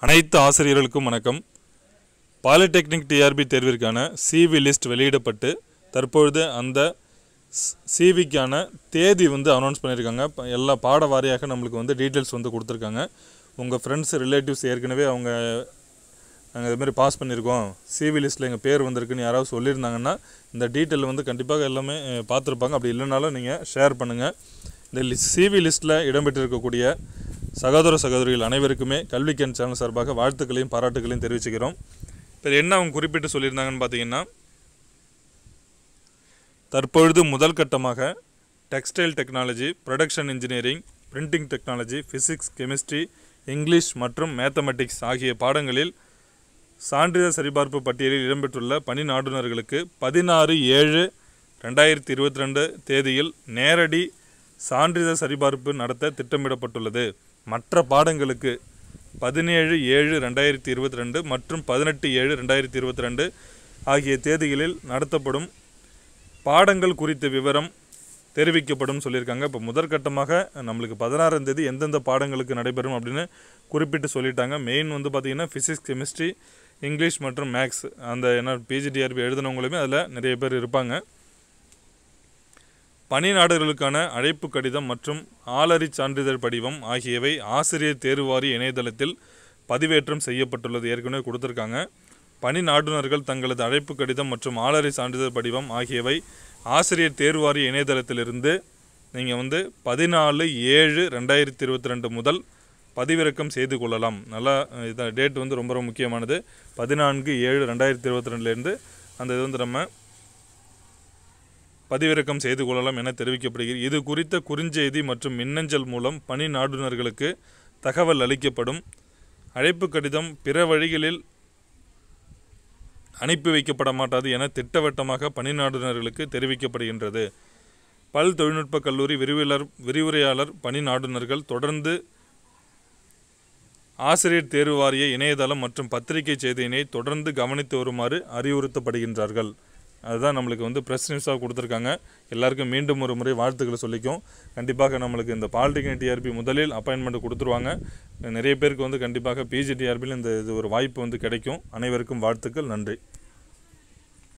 அனைத்து ஆசிரியர்களுக்கும் வணக்கம் பாலிடெக்னிக் டிஆர்பி தேர்விற்கான சிவி லிஸ்ட் வெளியிடப்பட்டு தற்பொழுது அந்த சிவிக்கான தேதி வந்து அனௌன்ஸ் பண்ணியிருக்காங்க ப- எல்லா பாட வாரியாக நம்மளுக்கு வந்து டீட்டெயில்ஸ் வந்து கொடுத்துருக்காங்க உங்கள் ஃப்ரெண்ட்ஸ் ரிலேட்டிவ்ஸ் ஏற்கனவே அவங்க நாங்கள் இது மாதிரி பாஸ் பண்ணியிருக்கோம் சிவி லிஸ்ட்டில் எங்கள் பேர் வந்திருக்குன்னு யாராவது சொல்லியிருந்தாங்கன்னா இந்த டீட்டெயில் வந்து கண்டிப்பாக எல்லாமே அஹ், பார்த்துருப்பாங்க அப்படி இல்லைனாலும் நீங்கள் ஷேர் பண்ணுங்கள் இந்த லிஸ் சிவி லிஸ்ட்டில் இடம்பெற்றிருக்கக்கூடிய சகோதர சகோதரிகள் அனைவருக்குமே கல்விக்கன் சேனல் சார்பாக வாழ்த்துக்களையும் பாராட்டுகளையும் தெரிவிச்சுக்கிறோம் இப்போ என்ன அவங்க குறிப்பிட்டு சொல்லியிருந்தாங்கன்னு பார்த்தீங்கன்னா தற்பொழுது முதல் கட்டமாக textile technology production engineering printing technology physics chemistry English மற்றும் மேத்தமெட்டிக்ஸ் ஆகிய பாடங்களில் சான்றிதழ் சரிபார்ப்பு பட்டியலில் இடம்பெற்றுள்ள பணி நாடுனர்களுக்கு பதினாறு ஏழு ரெண்டாயிரத்தி இருபத்தி ரெண்டு தேதியில் நேரடி சான்றிதழ் சரிபார்ப்பு நடத்த திட்டமிடப்பட்டுள்ளது மற்ற பாடங்களுக்கு பதினேழு ஏழு ரெண்டாயிரத்தி இருபத்தி ரெண்டு மற்றும் பதினெட்டு ஏழு ரெண்டாயிரத்தி இருபத்தி ரெண்டு ஆகிய தேதிகளில் நடத்தப்படும் பாடங்கள் குறித்த விவரம் தெரிவிக்கப்படும் சொல்லியிருக்காங்க இப்போ முதற்கட்டமாக நம்மளுக்கு பதினாறாம் தேதி எந்தெந்த பாடங்களுக்கு நடைபெறும் அப்படின்னு குறிப்பிட்டு சொல்லிட்டாங்க மெயின் வந்து பார்த்திங்கன்னா ஃபிசிக்ஸ் கெமிஸ்ட்ரி இங்கிலீஷ் மற்றும் மேக்ஸ் அந்த என்ன பிஜிடிஆர்பி எழுதினவங்களுமே அதில் நிறைய பேர் இருப்பாங்க பணி நாடுகளுக்கான அழைப்பு கடிதம் மற்றும் ஆளறி சான்றிதழ் படிவம் ஆகியவை ஆசிரியர் தேர்வு வாரிய இணையதளத்தில் பதிவேற்றம் செய்யப்பட்டுள்ளது ஏற்கனவே கொடுத்துருக்காங்க பணி நாடுனர்கள் தங்களது அழைப்பு கடிதம் மற்றும் ஆளறி சான்றிதழ் படிவம் ஆகியவை ஆசிரியர் தேர்வு வாரிய இணையதளத்திலிருந்து நீங்கள் வந்து பதினாலு ஏழு ரெண்டாயிரத்தி இருபத்தி ரெண்டு முதல் பதிவிறக்கம் செய்து கொள்ளலாம் நல்லா இதான் டேட் வந்து ரொம்ப ரொம்ப முக்கியமானது பதினான்கு ஏழு ரெண்டாயிரத்தி இருபத்தி ரெண்டுலேருந்து அந்த இது வந்து நம்ம பதிவிறக்கம் செய்து கொள்ளலாம் என தெரிவிக்கப்படுகிறது இது குறித்த குறுஞ்செய்தி மற்றும் மின்னஞ்சல் மூலம் பணி நாடுனர்களுக்கு தகவல் அளிக்கப்படும் அழைப்பு கடிதம் பிற வழிகளில் அனுப்பி வைக்கப்பட மாட்டாது என திட்டவட்டமாக பணி நாடுனர்களுக்கு தெரிவிக்கப்படுகின்றது பல் தொழில்நுட்ப கல்லூரி விரிவுலர் விரிவுரையாளர் பணி நாடுனர்கள் தொடர்ந்து ஆசிரியர் தேர்வு வாரிய இணையதளம் மற்றும் பத்திரிகை செய்தியினை தொடர்ந்து கவனித்து வருமாறு அறிவுறுத்தப்படுகின்றார்கள் அதுதான் நம்மளுக்கு வந்து ப்ரெஸ் நியூஸாக கொடுத்துருக்காங்க எல்லாருக்கும் மீண்டும் ஒரு முறை வாழ்த்துக்களை சொல்லிக்கும் கண்டிப்பாக நம்மளுக்கு இந்த பாலிடெக்னிக் டிஆர்பி முதலில் அப்பாயின்மெண்ட் கொடுத்துருவாங்க நிறைய பேருக்கு வந்து கண்டிப்பாக பிஜி டிஆர்பியில் இந்த இது ஒரு வாய்ப்பு வந்து கிடைக்கும் அனைவருக்கும் வாழ்த்துக்கள் நன்றி